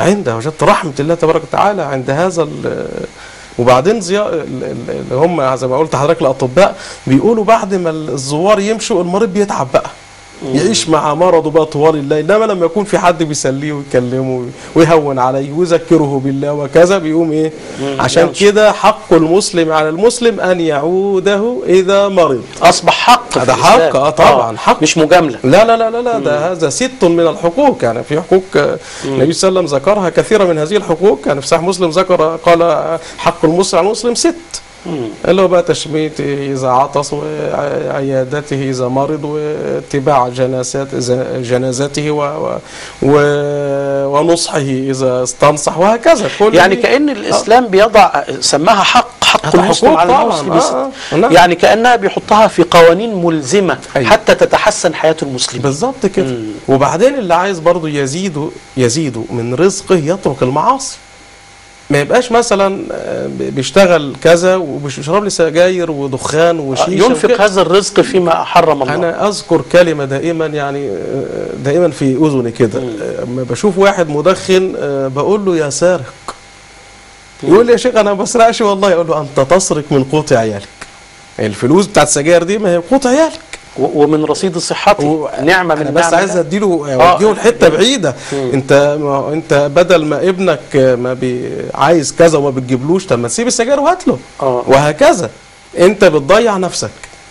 عنده وجدت رحمة الله تبارك وتعالى عند هذا ال- وبعدين زيا... ال- ال- اللي هم زي ما قلت لحضرتك الأطباء بيقولوا بعد ما الزوار يمشوا المريض بيتعب بقى يعيش مع مرضه بقى طوال الليل انما لما يكون في حد بيسليه ويكلمه ويهون عليه ويذكره بالله وكذا بيقوم ايه عشان ينشط. كده حق المسلم على المسلم ان يعوده اذا مرض اصبح حق في هذا الإسلام. حق، آه طبعا، حق. مش مجامله لا لا لا لا, لا ده هذا ست من الحقوق يعني في حقوق آه، النبي صلى الله عليه وسلم ذكرها كثيرا من هذه الحقوق يعني في صحيح مسلم ذكر قال آه، حق المسلم على المسلم ست اللي هو بقى تشميته إذا عطس وعيادته إذا مرض واتباع جنازات جنازته و و و ونصحه إذا استنصح وهكذا كل يعني دي- كأن الإسلام بيضع سماها حق حق هذا المسلم حقوق على طبعاً. المسلم آه، آه. نعم. يعني كأنها بيحطها في قوانين ملزمة أيوة. حتى تتحسن حياة المسلمين بالظبط كده وبعدين اللي عايز برضه يزيد يزيد من رزقه يترك المعاصي ما يبقاش مثلا آه، بيشتغل كذا وبيشرب لي سجاير ودخان وشيشه ينفق وكده. هذا الرزق فيما حرم الله انا اذكر كلمه دائما يعني آه، دائما في اذني كده آه، اما بشوف واحد مدخن آه، بقول له يا سارق يقول لي يا شيخ انا ما بسرقش والله اقول له انت تسرق من قوت عيالك الفلوس بتاعت السجاير دي ما هي قوت عيالك و- ومن رصيد صحته و- نعمة انا من بس نعم عايز الله. اديله آه. اوديه لحته بعيده انت ما هو انت بدل ما ابنك ما بي عايز كذا وما بتجيبلوش طب ما تسيب السجاير وهات له آه. وهكذا انت بتضيع نفسك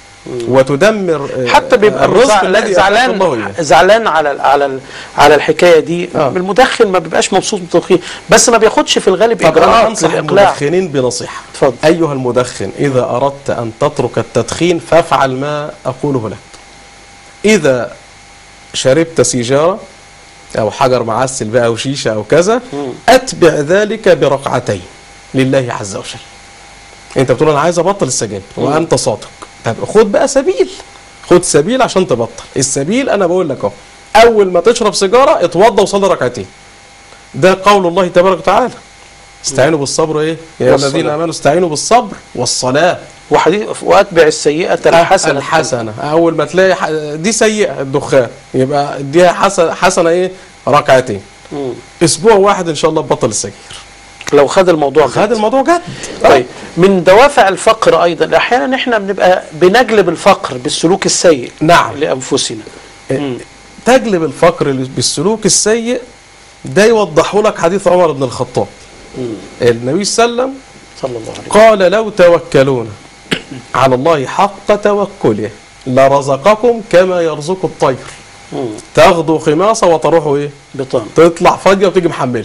وتدمر آه، حتى بيبقى الرزق زع- الذي زعلان أعطاك الله إياه. زعلان على ال- على ال- على الحكايه دي آه. المدخن ما بيبقاش مبسوط من التدخين بس ما بياخدش في الغالب طب انا اجراءات انصح للاقلاع المدخنين بنصيحه اتفضل. ايها المدخن اذا اردت ان تترك التدخين فافعل ما اقوله لك اذا شربت سيجاره او حجر معسل بقى او شيشه او كذا اتبع ذلك بركعتين لله عز وجل انت بتقول انا عايز ابطل السجاير وانت صادق طب خد بقى سبيل خد سبيل عشان تبطل السبيل انا بقول لك اهو اول ما تشرب سيجاره اتوضى وصلي ركعتين ده قول الله تبارك وتعالى استعينوا بالصبر ايه يا والصلاة. الذين امنوا استعينوا بالصبر والصلاه وحديث واتبع السيئه الحسنه الحسنه اول ما تلاقي ح- دي سيئه الدخان يبقى اديها حسنه حسنه ايه ركعتين مم. اسبوع واحد ان شاء الله بطل السجاير لو خد الموضوع خد جد. الموضوع جد طيب من دوافع الفقر ايضا احيانا احنا بنبقى بنجلب الفقر بالسلوك السيء نعم. لانفسنا مم. تجلب الفقر بالسلوك السيء ده يوضحه لك حديث عمر بن الخطاب النبي صلى الله عليه وسلم صلى الله عليه وسلم قال لو توكلون على الله حق توكله لرزقكم كما يرزق الطير مم. تاخدوا خماصه وتروحوا ايه بطان تطلع فاضيه وتيجي محمله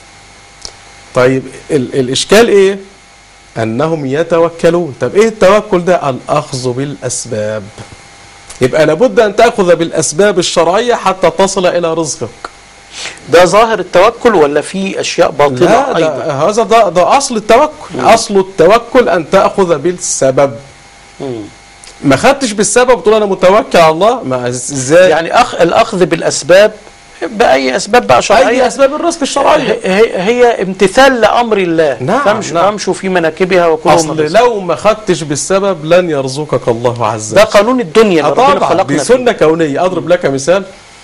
طيب ال الاشكال ايه انهم يتوكلون طب ايه التوكل ده الاخذ بالاسباب يبقى لابد ان تاخذ بالاسباب الشرعيه حتى تصل الى رزقك ده ظاهر التوكل ولا في اشياء باطنه لا ايضا ده هذا ده, ده اصل التوكل اصل التوكل ان تاخذ بالسبب مم. ما خدتش بالسبب تقول انا متوكل على الله ما ازاي يعني أخ الاخذ بالاسباب باي اسباب بقى شرعيه اي اسباب الرزق الشرعيه هي, هي امتثال لامر الله نعم، فامشوا نعم. فامشوا في مناكبها وكلوا من اصل رزقها. لو ما خدتش بالسبب لن يرزقك الله عز ده وجل قانون الدنيا آه اللي ربنا طبعا خلقنا دي فيه. سنه كونيه اضرب لك مثال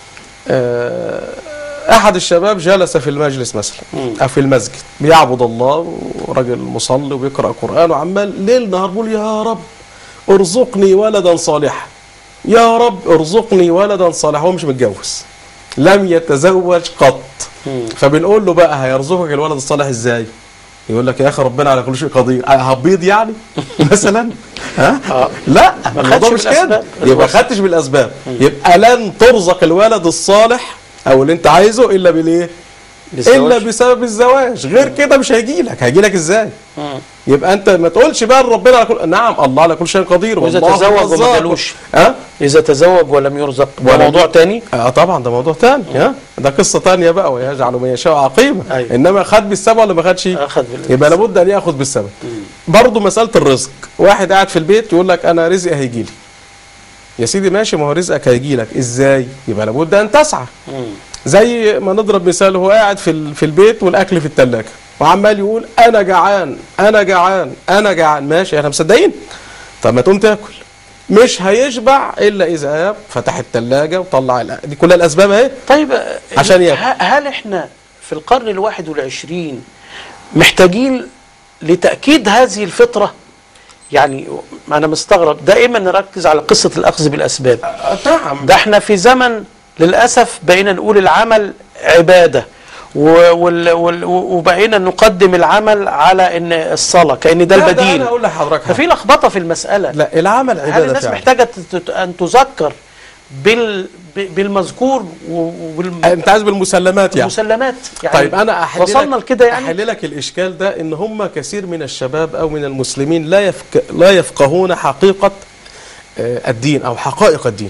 آه، احد الشباب جلس في المجلس مثلا او في المسجد بيعبد الله وراجل مصلي وبيقرا قران وعمال ليل نهار بيقول يا رب ارزقني ولدا صالحا يا رب ارزقني ولدا صالحا هو مش متجوز لم يتزوج قط فبنقول له بقى هيرزقك الولد الصالح ازاي يقول لك يا اخي ربنا على كل شيء قدير هبيض يعني مثلا ها آه. لا ما الموضوع خدش مش كده بالأسباب. يبقى خدتش بالاسباب يبقى لن ترزق الولد الصالح او اللي انت عايزه الا بالايه بالزواج. الا بسبب الزواج غير كده مش هيجي لك هيجي لك ازاي مم. يبقى انت ما تقولش بقى ربنا على كل نعم الله على كل شيء قدير وإذا والله تزوج وما الرزاق. جالوش. ها اذا تزوج ولم يرزق ده ولم- موضوع تاني اه طبعا ده موضوع تاني ها ده قصه تانية بقى ويجعل من يشاء عقيما أيوة. انما خد بالسبب ولا ما خدش اخذ بال... يبقى لابد ان ياخذ بالسبب برضه مساله الرزق واحد قاعد في البيت يقول لك انا رزقي هيجي لي يا سيدي ماشي ما هو رزقك هيجي لك ازاي يبقى لابد ان تسعى مم. زي ما نضرب مثال هو قاعد في ال- في البيت والاكل في الثلاجه وعمال يقول انا جعان انا جعان انا جعان ماشي احنا مصدقين طب ما تقوم تاكل مش هيشبع الا اذا قام فتح الثلاجه وطلع الأ- دي كلها الاسباب اهي طيب آه، عشان ياكل. ه- هل احنا في في القرن الواحد والعشرين محتاجين لتأكيد هذه الفطرة يعني أنا مستغرب دائما نركز على قصة الأخذ بالأسباب نعم ده احنا في زمن للأسف بقينا نقول العمل عبادة و- وال- وال- وبقينا نقدم العمل على ان الصلاة كأن ده لا، البديل انا اقول لحضرتك ففي لخبطة في المسألة لا العمل هل عباده الناس فعلا محتاجة ت- ت- أن تذكر بال ب- بالمذكور انت عايز بالمسلمات يعني والمسلمات يعني طيب انا احل وصلنا لك لكده يعني احل لك الاشكال ده ان هم كثير من الشباب او من المسلمين لا يفك لا يفقهون حقيقه آه، الدين او حقائق الدين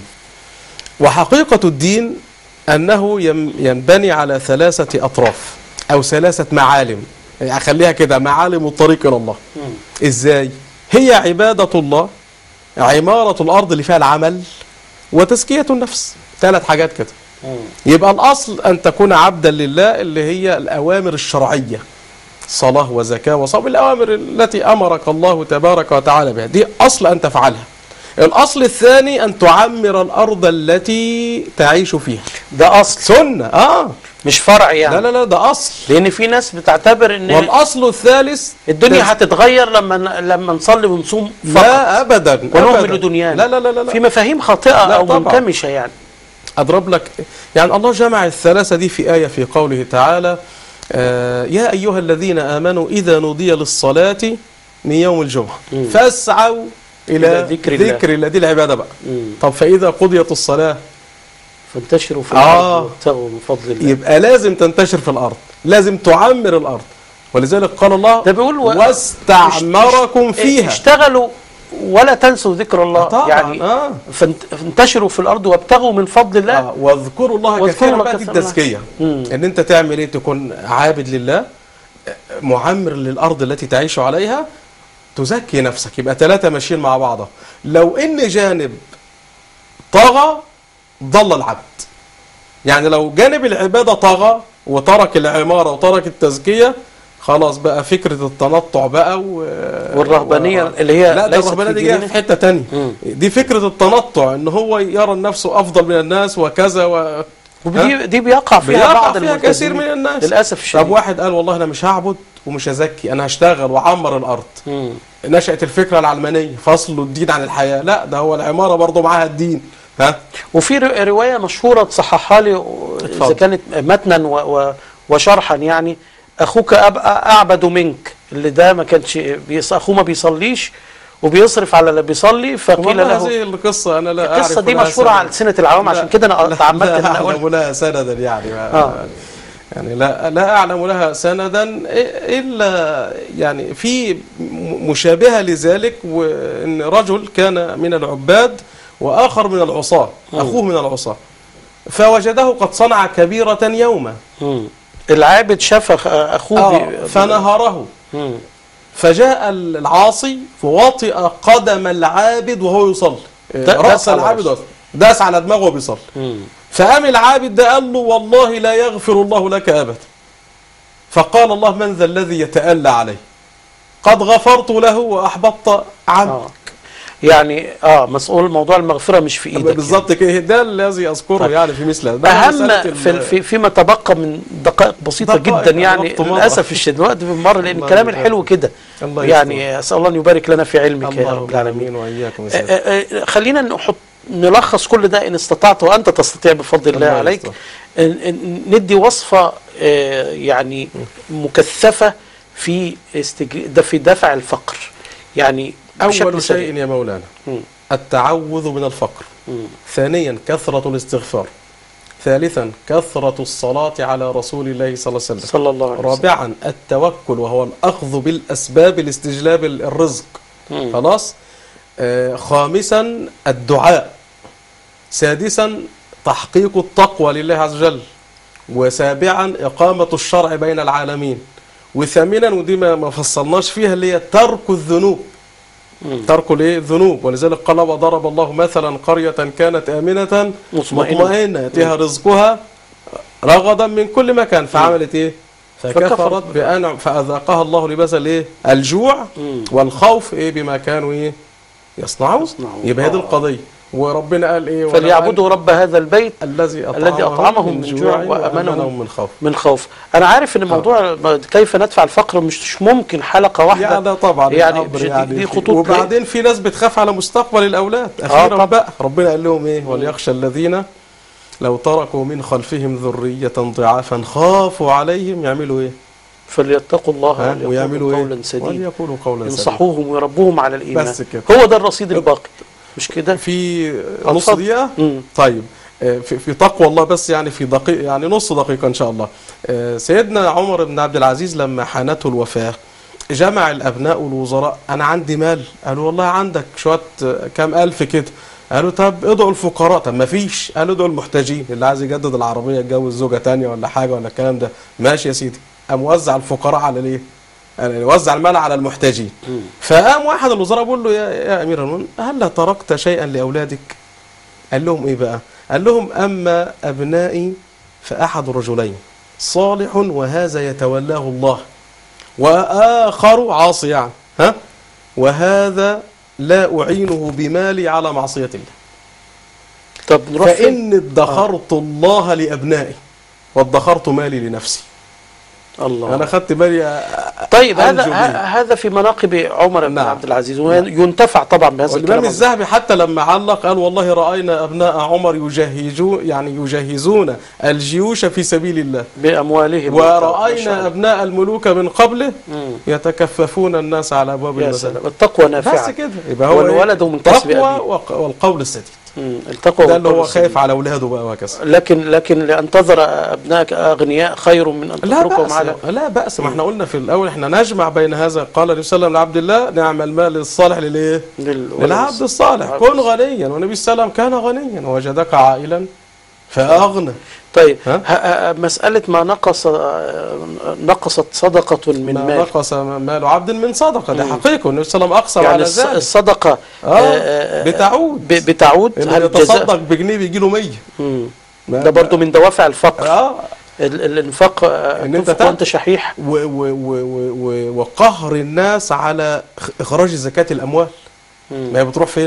وحقيقه الدين انه يم- ينبني على ثلاثه اطراف او ثلاثه معالم يعني اخليها كده معالم الطريق الى الله ازاي هي عباده الله عماره الارض اللي فيها العمل وتزكيه النفس ثلاث حاجات كده يبقى الأصل أن تكون عبدا لله اللي هي الأوامر الشرعية صلاة وزكاة وصوم الأوامر التي أمرك الله تبارك وتعالى بها دي أصل أن تفعلها الأصل الثاني أن تعمر الأرض التي تعيش فيها ده أصل سنة آه مش فرع يعني لا لا لا ده أصل لأن في ناس بتعتبر ان والأصل الثالث الدنيا تز- هتتغير لما ن- لما نصلي ونصوم فقط لا أبدا ونهمل أبداً. دنيانا لا لا لا لا, لا. في مفاهيم خاطئة لا أو طبعاً. منكمشة يعني أضرب لك يعني الله جمع الثلاثة دي في آية في قوله تعالى آه يا أيها الذين آمنوا إذا نودي للصلاة من يوم الجمعة مم. فاسعوا إلى إلى ذكر الله. ذكر الله دي العبادة بقى مم. طب فإذا قضيت الصلاة فانتشروا في آه. الأرض وابتغوا من فضل الله يبقى لازم تنتشر في الأرض لازم تعمر الأرض ولذلك قال الله ده بيقول و- واستعمركم فيها اشتغلوا ولا تنسوا ذكر الله طبعا يعني آه. فانت- فانتشروا في الأرض وابتغوا من فضل الله آه. واذكروا الله واذكروا كثيرا الله بقى دي كثيراً. التزكية مم. ان انت تعمل ايه تكون عابد لله معمر للارض التي تعيش عليها تزكي نفسك يبقى ثلاثة ماشيين مع بعض لو ان جانب طغى ضل العبد يعني لو جانب العبادة طغى وترك العمارة وترك التزكية خلاص بقى فكرة التنطع بقى و... والرهبانية و... اللي هي لا ده ليست الرهبانية في دي جاية ديننا. في حتة تانية مم. دي فكرة التنطع ان هو يرى نفسه افضل من الناس وكذا و... ودي دي بيقع فيها بيقع بعض فيها الملتزمين. كثير من الناس للأسف طب الشديد واحد قال والله انا مش هعبد ومش هزكي انا هشتغل واعمر الارض مم. نشأت الفكرة العلمانية فصل الدين عن الحياة لا ده هو العمارة برضه معاها الدين ها وفي ر- رواية مشهورة تصححها لي إذا اتفضل. كانت متنا و و وشرحا يعني أخوك أب أعبد منك اللي ده ما كانش بيص... أخوه ما بيصليش وبيصرف على اللي بيصلي فقيل والله له هذه القصة أنا لا أعرف القصة دي لها مشهورة سند. على ألسنة العوام عشان لا- كده أنا لا- تعمدت لا إن أنا أقول أعلم لها سندا يعني ما آه. يعني لا لا أعلم لها سندا إلا يعني في م- مشابهة لذلك وإن رجل كان من العباد وآخر من العصاة أخوه من العصاة فوجده قد صنع كبيرة يوما مم. العابد شاف أخ- أخوه آه بي- فنهره مم. فجاء العاصي فوطئ قدم العابد وهو يصلي د- داس رأس على العابد رأسه. وصل. داس على دماغه وهو بيصلي مم. فقام العابد ده قال له والله لا يغفر الله لك أبدا فقال الله من ذا الذي يتألى عليه قد غفرت له وأحبطت عملك آه. يعني اه مسؤول موضوع المغفرة مش في إيدك بالظبط كده ده الذي أذكره طيب. يعني في مثل هذا ده اهم مسألة ال- في في فيما تبقى من دقائق بسيطه دقائق، جدا يعني الوقت مر. للاسف الشديد الوقت بمر لان الله الكلام يبارك. الحلو كده الله يعني اسال الله ان يبارك لنا في علمك يا رب اللهم العالمين آمين وإياكم يا آه، سيدي. آه، آه، خلينا نحط نلخص كل ده ان استطعت وانت تستطيع بفضل الله الله عليك يستر. إن- إن- ندي وصفه آه، يعني مكثفه في استج... ده في دفع الفقر يعني بشكل أول سريع. شيء يا مولانا مم. التعوذ من الفقر مم. ثانيا كثرة الاستغفار ثالثا كثرة الصلاة على رسول الله صلى الله عليه وسلم صلى الله عليه وسلم رابعا التوكل وهو الأخذ بالأسباب لاستجلاب ال- الرزق مم. خلاص آه خامسا الدعاء سادسا تحقيق التقوى لله عز وجل وسابعا إقامة الشرع بين العالمين وثامنا ودي ما ما فصلناش فيها اللي هي ترك الذنوب مم. ترك الايه الذنوب ولذلك قال وضرب الله مثلا قرية كانت آمنة مطمئنة. مطمئنة يأتيها رزقها رغدا من كل مكان فعملت ايه فكفرت فكفرت بأنعم فأذاقها الله لباس الايه الجوع مم. والخوف ايه بما كانوا ايه يصنعون يصنعون. يبقى هي دي آه. القضية وربنا قال ايه ولا فليعبدوا رب هذا البيت قال الذي الذي أطعمهم من جوع وأمنهم من خوف من خوف انا عارف ان موضوع كيف ندفع الفقر مش مش ممكن حلقه واحده يعني ده طبعا يعني الأمر دي- يعني دي في- خطوط وبعدين في ناس بتخاف على مستقبل الاولاد اخيرا طبعا. بقى ربنا قال لهم ايه وليخشى الذين لو تركوا من خلفهم ذرية ضعافا خافوا عليهم يعملوا ايه؟ فليتقوا الله ها؟ وليقولوا ويعملوا قولا ايه؟ سديدا وليقولوا قولا سديدا ينصحوهم ويربوهم على الايمان بس كده. هو ده الرصيد الباقي مش كده في نص اتفضل. دقيقة مم. طيب آه، في, في تقوى الله بس يعني في دقيقة يعني نص دقيقة إن شاء الله آه، سيدنا عمر بن عبد العزيز لما حانته الوفاة جمع الأبناء والوزراء أنا عندي مال قالوا والله عندك شوية آه، كام ألف كده قالوا طب ادعوا الفقراء طب ما فيش قالوا ادعوا المحتاجين اللي عايز يجدد العربية يتجوز زوجة تانية ولا حاجة ولا الكلام ده ماشي يا سيدي قام وزع الفقراء على ليه؟ يعني وزع المال على المحتاجين فقام واحد الوزراء بيقول له يا, يا امير المؤمنين هل تركت شيئا لاولادك؟ قال لهم ايه بقى؟ قال لهم اما ابنائي فاحد رجلين صالح وهذا يتولاه الله واخر عاصي يعني ها؟ وهذا لا اعينه بمالي على معصيه الله طب نروح فين؟ فان ادخرت الله لابنائي وادخرت مالي لنفسي الله انا خدت بالي طيب هذا أنجو ه- به. هذا في مناقب عمر بن نعم. عبد العزيز وينتفع طبعا بهذا والإمام الكلام الذهبي حتى لما علق قال والله رأينا أبناء عمر يجهزون يعني يجهزون الجيوش في سبيل الله باموالهم ما شاء ورأينا الله. أبناء الملوك من قبله مم. يتكففون الناس على أبواب يا المساجد سلام التقوى نافعه بس كده يبقى هو والولد إيه؟ من كسب تقوى أبيه. وق- والقول السديد مم. التقوى ده اللي والقول هو السديد. خايف على أولاده بقى وهكذا لكن لكن لان تذر ابنائك اغنياء خير من ان لا تتركهم بأس على لا بأس ما احنا قلنا في الأول احنا نجمع بين هذا قال النبي صلى الله عليه وسلم لعبد الله نعم المال الصالح للإيه؟ لل- للعبد الصالح العبد كن غنيا والنبي صلى الله عليه وسلم كان غنيا ووجدك عائلا فأغنى طيب ها؟ ه- ه- مسألة ما نقص آه، نقصت صدقة من ما مال نقص مال عبد من صدقة ده مم. حقيقة والنبي صلى الله عليه وسلم أقسم يعني على الص- ذلك الصدقة آه، آه، بتعود. ب- بتعود اللي هل الجزاء يتصدق بجنيه بيجي له 100 مم. ما- ده برضو من دوافع الفقر اه ال- ال- الانفاق آه، إن أنت تنفق تعب. وانت شحيح و و و و و وقهر الناس على إخ- إخراج زكاة الأموال مم. ما هي بتروح فين؟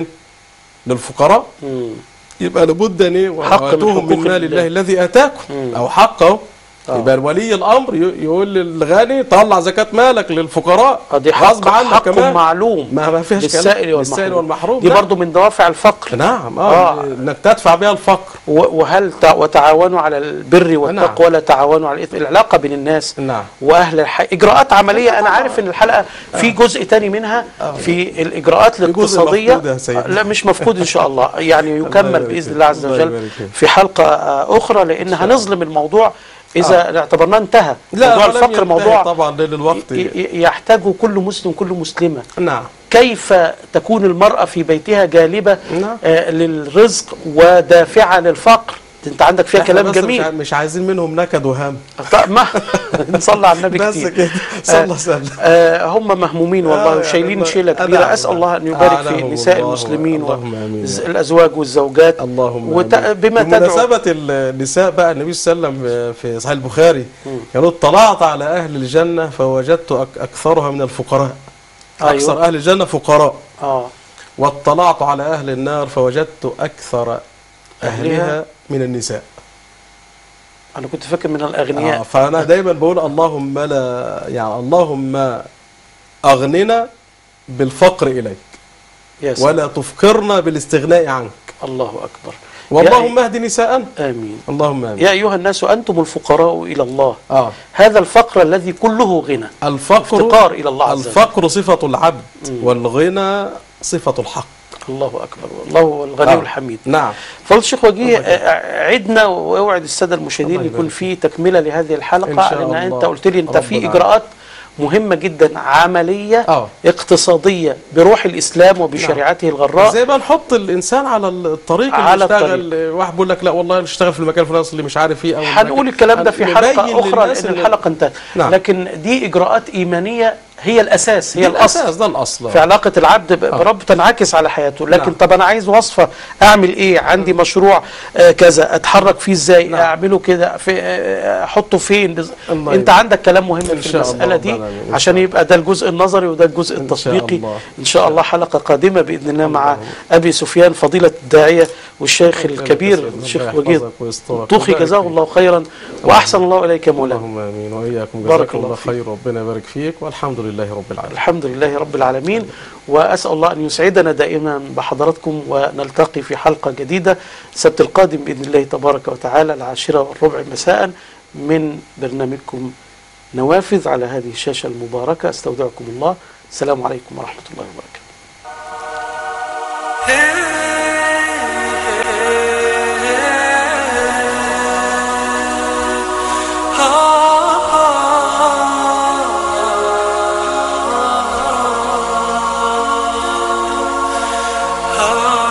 للفقراء مم. يبقى لابد ان ايه حق من وآتوهم من حقوق مال الله. الله الذي اتاكم مم. او حقه آه. يبقى ولي الامر ي- يقول للغني طلع زكاه مالك للفقراء آه، دي غصب حق, عنك حق كمان معلوم ما ما فيهاش كلام. للسائل والمحروم, للسائل والمحروم دي نعم. برضو من دوافع الفقر نعم آه. اه انك تدفع بها الفقر و- وهل تع- وتعاونوا على البر والتقوى ولا تعاونوا على الاثم العلاقة بين الناس نعم واهل الح... اجراءات عمليه انا عارف ان الحلقه في جزء تاني منها في الاجراءات جزء الاقتصاديه مفقود يا سيدي. لا مش مفقود ان شاء الله يعني يكمل يبارك باذن فيك. الله عز الله وجل يبارك فيك. في حلقه آه، اخرى لان هنظلم الموضوع اذا اعتبرناه انتهى موضوع ولم الفقر ينتهي موضوع طبعا للوقت ي- ي- يحتاجه كل مسلم كل مسلمه نعم كيف تكون المرأة في بيتها جالبة نعم. آه للرزق ودافعة للفقر انت عندك فيها إحنا كلام بس مش جميل ع- مش عايزين منهم نكد وهم طيب ما نصلي على النبي بس كتير كده صلى وسلم آه هم مهمومين والله آه، وشايلين يعني شيلة أنا كبيرة أعلم. أسأل الله أن يبارك في أعلمهم نساء الله المسلمين اللهم آمين. والأزواج والزوجات اللهم وت... آمين. بما تدعو بمناسبة النساء بقى النبي صلى الله عليه وسلم في صحيح البخاري قالوا اطلعت على أهل الجنة فوجدت أك- أكثرها من الفقراء أيوة. أكثر أهل الجنة فقراء آه واطلعت على أهل النار فوجدت أكثر أهلها أهلها من النساء أنا كنت فاكر من آه الأغنياء فأنا دايما بقول اللهم لا يعني اللهم أغننا بالفقر إليك يا سلام. ولا تفقرنا بالاستغناء عنك الله أكبر واللهم اهد نساءنا يا... آمين اللهم آمين يا أيها الناس أنتم الفقراء إلى الله آه هذا الفقر الذي كله غنى الفقر افتقار إلى الله عز وجل الفقر صفة العبد والغنى صفة الحق الله أكبر الله هو الغني آه. الحميد نعم فضل الشيخ وجيه آه، عدنا واوعد الساده المشاهدين الله يكون يبارك في تكمله لهذه إن الحلقه شاء لان الله. انت قلت لي انت رب في العالمين. اجراءات مهمه جدا عمليه آه. اقتصاديه بروح الاسلام وبشريعته الغراء زي ما نحط الانسان على الطريق اللي على يشتغل واحد بيقول لك لا والله اشتغل في المكان الفلاني اللي مش عارف ايه او هنقول المكان- الكلام ده في نبين حلقه اخرى للناس لان إن- الحلقه انتهت نعم. لكن دي اجراءات ايمانيه هي الاساس هي دي الاصل الاساس ده الاصل في علاقة العبد ب- آه. برب تنعكس على حياته لكن نعم. طب أنا عايز وصفة أعمل إيه عندي مشروع آه كذا أتحرك فيه إزاي نعم. أعمله كده في آه، أحطه فين بز... الله أنت يبارك. عندك كلام مهم إن في شاء المسألة الله دي رب العالمين. إن عشان شاء يبقى ده الجزء النظري وده الجزء إن شاء التطبيقي الله. إن شاء الله حلقة قادمة بإذن الله مع اللهم. أبي سفيان فضيلة الداعية والشيخ ربنا الكبير يحفظك الشيخ ويحفظك وجيه ويسترك طوخي ويبارك جزاه فيك. الله خيرا وأحسن الله إليك يا مولانا اللهم امين واياكم بارك جزاك الله الله فيك. خير ربنا يبارك فيك والحمد لله رب العالمين الحمد لله رب العالمين وأسأل الله أن يسعدنا دائما بحضراتكم ونلتقي في حلقة جديدة السبت القادم بإذن الله تبارك وتعالى العاشرة والربع مساء من برنامجكم نوافذ على هذه الشاشة المباركة استودعكم الله السلام عليكم ورحمة الله وبركاته ah